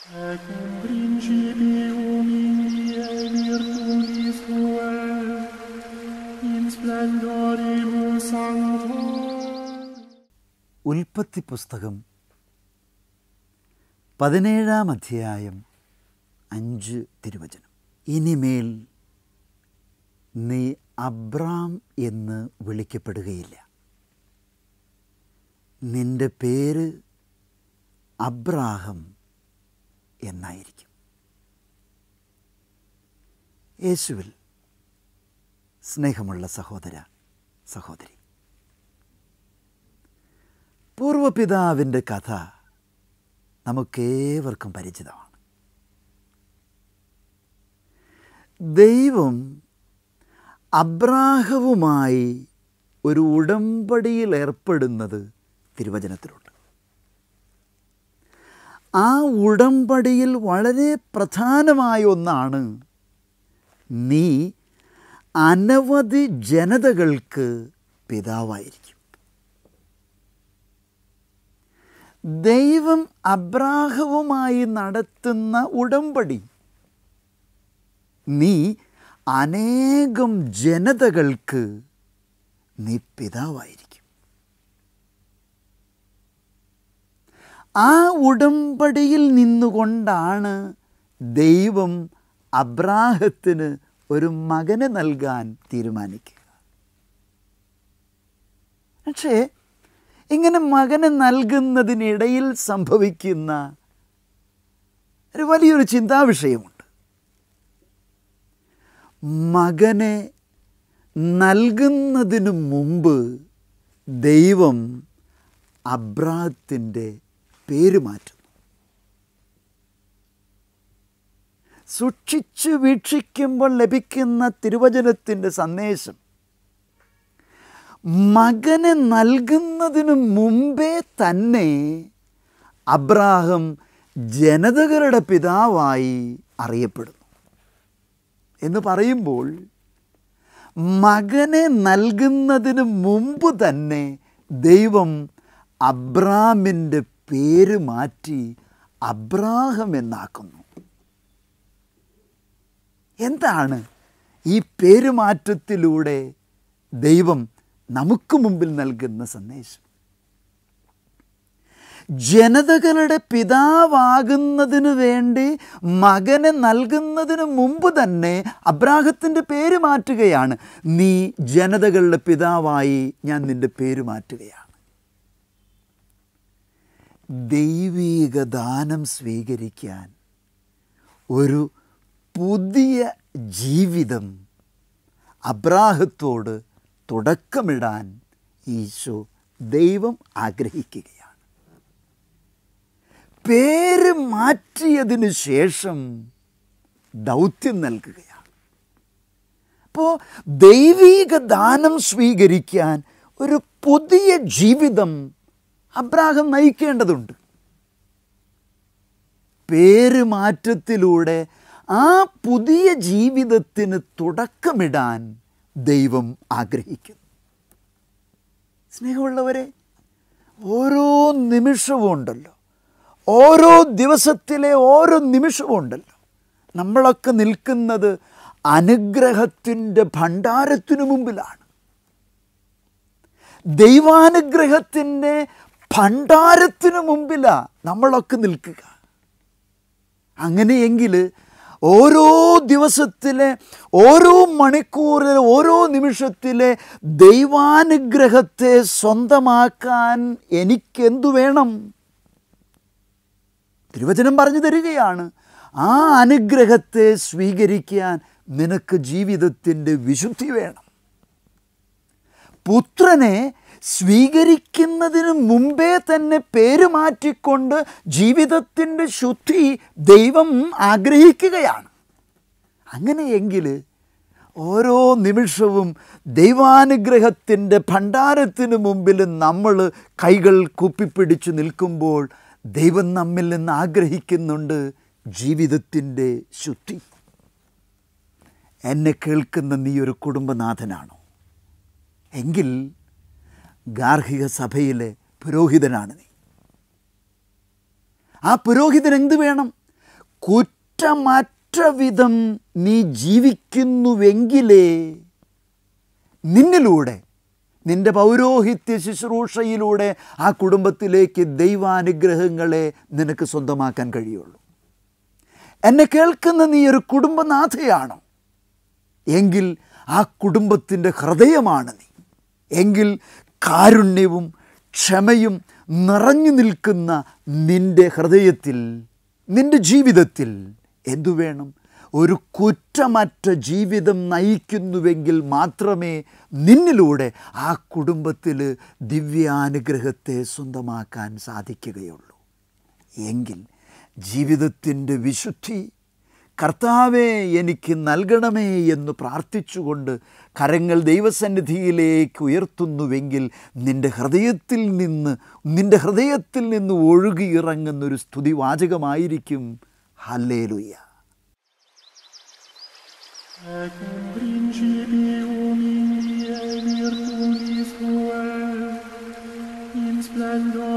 Et in principium in die virtutis tuae, in splendoribus sancto, ഉൽപ്പത്തി പുസ്തകം പതിനേഴാം അധ്യായം അഞ്ച് തിരുവചനം ഇനിമേൽ നീ അബ്രാം എന്ന് വിളിക്കപ്പെടുകയില്ല നിന്റെ പേര് അബ്രാഹം എന്നായിരിക്കും യേശുവിൽ സ്നേഹമുള്ള സഹോദര സഹോദരി പൂർവപിതാവിൻ്റെ കഥ നമുക്കേവർക്കും പരിചിതമാണ് ദൈവം അബ്രാഹവുമായി ഒരു ഉടമ്പടിയിൽ ഏർപ്പെടുന്നത് തിരുവചനത്തിലുണ്ട് ആ ഉടമ്പടിയിൽ വളരെ പ്രധാനമായ ഒന്നാണ് നീ അനവധി ജനതകൾക്ക് പിതാവായിരിക്കും ദൈവം അബ്രാഹവുമായി നടത്തുന്ന ഉടമ്പടി നീ അനേകം ജനതകൾക്ക് നീ പിതാവായിരിക്കും ആ ഉടമ്പടിയിൽ നിന്നുകൊണ്ടാണ് ദൈവം അബ്രാഹത്തിന് ഒരു മകനെ നൽകാൻ തീരുമാനിക്കുക പക്ഷേ ഇങ്ങനെ മകനെ നൽകുന്നതിനിടയിൽ സംഭവിക്കുന്ന ഒരു വലിയൊരു ചിന്താവിഷയമുണ്ട് മകനെ നൽകുന്നതിനു മുമ്പ് ദൈവം അബ്രാഹത്തിൻ്റെ പേര് മാറ്റുന്നു സൂക്ഷിച്ചു വീക്ഷിക്കുമ്പോൾ ലഭിക്കുന്ന തിരുവചനത്തിൻ്റെ സന്ദേശം മകനെ നൽകുന്നതിന് മുമ്പേ തന്നെ അബ്രാഹം ജനതകളുടെ പിതാവായി അറിയപ്പെടുന്നു എന്ന് പറയുമ്പോൾ മകനെ നൽകുന്നതിന് മുമ്പ് തന്നെ ദൈവം അബ്രാമിൻ്റെ പേര് മാറ്റി അബ്രാഹം എന്നാക്കുന്നു എന്താണ് ഈ പേരുമാറ്റത്തിലൂടെ ദൈവം നമുക്ക് മുമ്പിൽ നൽകുന്ന സന്ദേശം ജനതകളുടെ പിതാവാകുന്നതിന് വേണ്ടി മകനെ നൽകുന്നതിന് മുമ്പ് തന്നെ അബ്രാഹത്തിൻ്റെ പേര് മാറ്റുകയാണ് നീ ജനതകളുടെ പിതാവായി ഞാൻ നിൻ്റെ പേര് മാറ്റുകയാണ് ദൈവീക ദാനം സ്വീകരിക്കാൻ ഒരു പുതിയ ജീവിതം അബ്രാഹത്തോട് തുടക്കമിടാൻ ഈശോ ദൈവം ആഗ്രഹിക്കുകയാണ് പേര് മാറ്റിയതിനു ശേഷം ദൗത്യം നൽകുകയാണ് അപ്പോൾ ദൈവീക ദാനം സ്വീകരിക്കാൻ ഒരു പുതിയ ജീവിതം അബ്രാഹം നയിക്കേണ്ടതുണ്ട് പേര് മാറ്റത്തിലൂടെ ആ പുതിയ ജീവിതത്തിന് തുടക്കമിടാൻ ദൈവം ആഗ്രഹിക്കുന്നു സ്നേഹമുള്ളവരെ ഓരോ നിമിഷവും ഉണ്ടല്ലോ ഓരോ ദിവസത്തിലെ ഓരോ നിമിഷവും ഉണ്ടല്ലോ നമ്മളൊക്കെ നിൽക്കുന്നത് അനുഗ്രഹത്തിൻ്റെ ഭണ്ഡാരത്തിനു മുമ്പിലാണ് ദൈവാനുഗ്രഹത്തിൻ്റെ ഭണ്ഡാരത്തിനു മുമ്പിലാണ് നമ്മളൊക്കെ നിൽക്കുക അങ്ങനെയെങ്കിൽ ഓരോ ദിവസത്തിലെ ഓരോ മണിക്കൂറിലെ ഓരോ നിമിഷത്തിലെ ദൈവാനുഗ്രഹത്തെ സ്വന്തമാക്കാൻ എനിക്കെന്തു വേണം തിരുവചനം പറഞ്ഞു തരികയാണ് ആ അനുഗ്രഹത്തെ സ്വീകരിക്കാൻ നിനക്ക് ജീവിതത്തിൻ്റെ വിശുദ്ധി വേണം പുത്രനെ സ്വീകരിക്കുന്നതിന് മുമ്പേ തന്നെ പേര് മാറ്റിക്കൊണ്ട് ജീവിതത്തിൻ്റെ ശുദ്ധി ദൈവം ആഗ്രഹിക്കുകയാണ് അങ്ങനെയെങ്കിൽ ഓരോ നിമിഷവും ദൈവാനുഗ്രഹത്തിൻ്റെ ഭണ്ഡാരത്തിന് മുമ്പിൽ നമ്മൾ കൈകൾ കുപ്പിപ്പിടിച്ച് നിൽക്കുമ്പോൾ ദൈവം നമ്മിൽ നിന്ന് ആഗ്രഹിക്കുന്നുണ്ട് ജീവിതത്തിൻ്റെ ശുദ്ധി എന്നെ കേൾക്കുന്ന നീ ഒരു കുടുംബനാഥനാണോ എങ്കിൽ ഗാർഹിക സഭയിലെ പുരോഹിതനാണ് നീ ആ പുരോഹിതൻ എന്ത് വേണം കുറ്റമറ്റ വിധം നീ ജീവിക്കുന്നുവെങ്കിലേ നിന്നിലൂടെ നിന്റെ പൗരോഹിത്യ ശുശ്രൂഷയിലൂടെ ആ കുടുംബത്തിലേക്ക് ദൈവാനുഗ്രഹങ്ങളെ നിനക്ക് സ്വന്തമാക്കാൻ കഴിയുള്ളൂ എന്നെ കേൾക്കുന്ന നീ ഒരു കുടുംബനാഥയാണോ എങ്കിൽ ആ കുടുംബത്തിൻ്റെ ഹൃദയമാണ് നീ എങ്കിൽ കാരുണ്യവും ക്ഷമയും നിറഞ്ഞു നിൽക്കുന്ന നിന്റെ ഹൃദയത്തിൽ നിന്റെ ജീവിതത്തിൽ എന്തു വേണം ഒരു കുറ്റമറ്റ ജീവിതം നയിക്കുന്നുവെങ്കിൽ മാത്രമേ നിന്നിലൂടെ ആ കുടുംബത്തിൽ ദിവ്യാനുഗ്രഹത്തെ സ്വന്തമാക്കാൻ സാധിക്കുകയുള്ളൂ എങ്കിൽ ജീവിതത്തിൻ്റെ വിശുദ്ധി കർത്താവെ എനിക്ക് നൽകണമേ എന്ന് പ്രാർത്ഥിച്ചുകൊണ്ട് കരങ്ങൾ ദൈവസന്നിധിയിലേക്ക് ഉയർത്തുന്നുവെങ്കിൽ നിൻ്റെ ഹൃദയത്തിൽ നിന്ന് നിൻ്റെ ഹൃദയത്തിൽ നിന്ന് ഒഴുകിയിറങ്ങുന്നൊരു സ്തുതിവാചകമായിരിക്കും ഹല്ലേലുയ്യ Et in principium in die virtutis tuae, in splendor